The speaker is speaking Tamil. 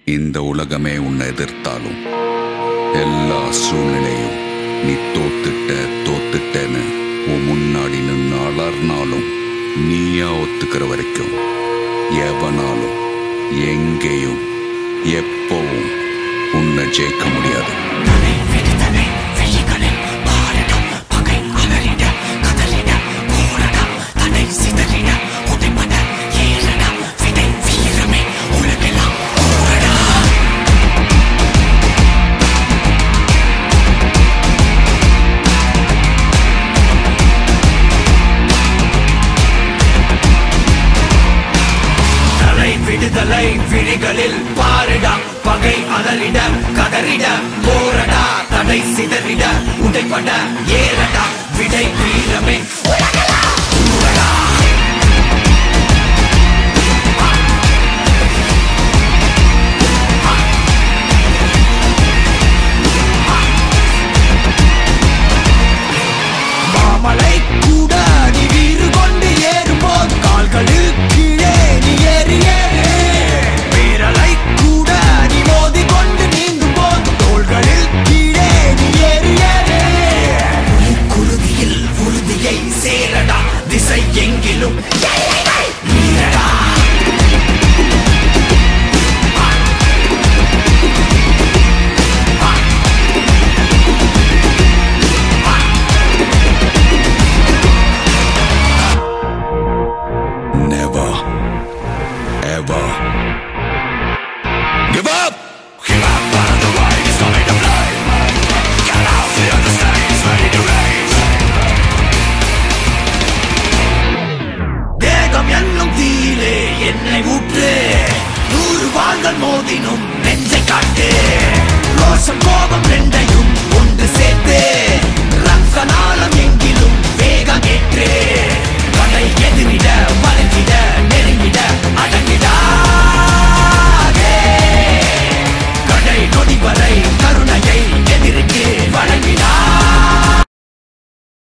இந்த உலகமே உன்னை எதிர்த்தாலும் எல்லா சூழ்நிலையும் நீ தோத்துட்ட தோத்துட்டேன்னு உன் முன்னாடி நின்று அலர்னாலும் நீயா ஒத்துக்கிற வரைக்கும் எவனாலும் எங்கேயும் எப்பவும் உன்னை ஜெயிக்க முடியாது தலை வெடித்தலை வெள்ளிகளில் பாரிடம் பகை அலறிட கதறிட போரட தடை சிதறிட உதைப்பட ஏறட விடை வீரமே உலகெல்லாம் போரடா தலை விடுதலை விழிகளில் பாரிட பகை அலறிட கதறிட போரடா தடை சிதறிட உடைப்பட ஏறடா விடை வீரமே உலகெல்லாம் போரடா மாமலை கூட நீ வீறு கொண்டு ஏறும்போது கால்களில் கீழே நீ ஏறி ஏறு வீரலை கூட நீ மோதி கொண்டு நீந்தும் போது தோள்களில் கீழே நீ ஏறி ஏறு குருதியில் உறுதியை சேரடா திசை எங்கிலும் எல்லைகள் மீறடா Never, ever give up. Give up on the way, it's coming to play. Get out the other stage, ready to race. தேகம் என்னும் தீயிலே என்னை ஊற்று நூறு வாள்கள் மோதினும் நெஞ்சை காட்டு ரோஷம் கோபம் ரெண்டையும்